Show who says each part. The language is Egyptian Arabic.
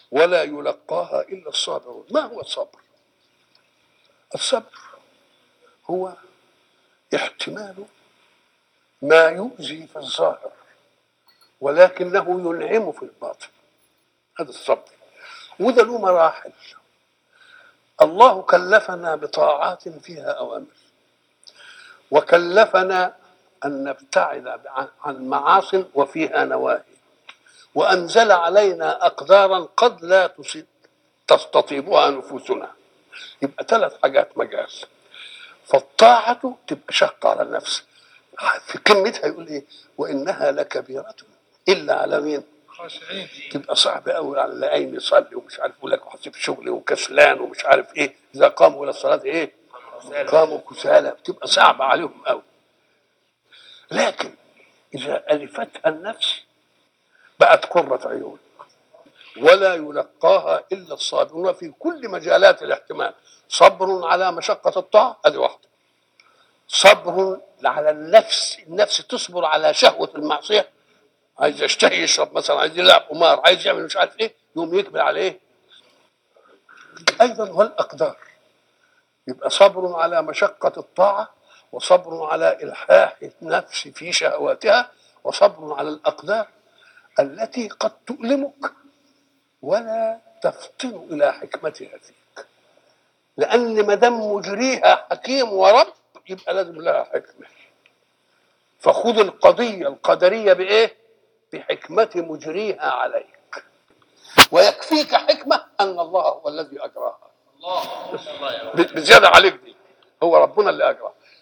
Speaker 1: ولا يلقاها الا الصابرون ما هو الصبر الصبر هو احتمال ما يؤذي في الظاهر ولكنه ينعم في الباطن هذا الصبر وده له مراحل الله كلفنا بطاعات فيها اوامر وكلفنا ان نبتعد عن معاص وفيها نواهي وانزل علينا اقدارا قد لا تستطيبها نفوسنا يبقى ثلاث حاجات مجاز فالطاعة تبقى شقة على النفس في كلمتها يقول ايه وانها لكبيرة الا على مين؟
Speaker 2: خاشعين
Speaker 1: تبقى صعب قوي على اللي قايم يصلي ومش عارف يقول لك وحسيب شغلي وكسلان ومش عارف ايه اذا قاموا الى الصلاه ايه؟ قاموا كسالى بتبقى صعبه عليهم قوي لكن اذا الفتها النفس بقت قره عيون ولا يلقاها الا الصابرون في كل مجالات الاحتمال صبر على مشقه الطاعه ادي واحده صبر على النفس النفس تصبر على شهوه المعصيه عايز يشتهي يشرب مثلا عايز يلعب قمار عايز يعمل مش عارف ايه يقوم يقبل على ايه ايضا والاقدار يبقى صبر على مشقه الطاعه وصبر على الحاح النفس في شهواتها وصبر على الاقدار التي قد تؤلمك ولا تفطن الى حكمتها فيك لان ما دام مجريها حكيم ورب يبقى لازم لها حكمه فخذ القضيه القدريه بايه بحكمه مجريها عليك ويكفيك حكمه ان الله هو الذي اجراها
Speaker 2: الله الله يا رب
Speaker 1: بزياده عليك دي هو ربنا اللي اجرى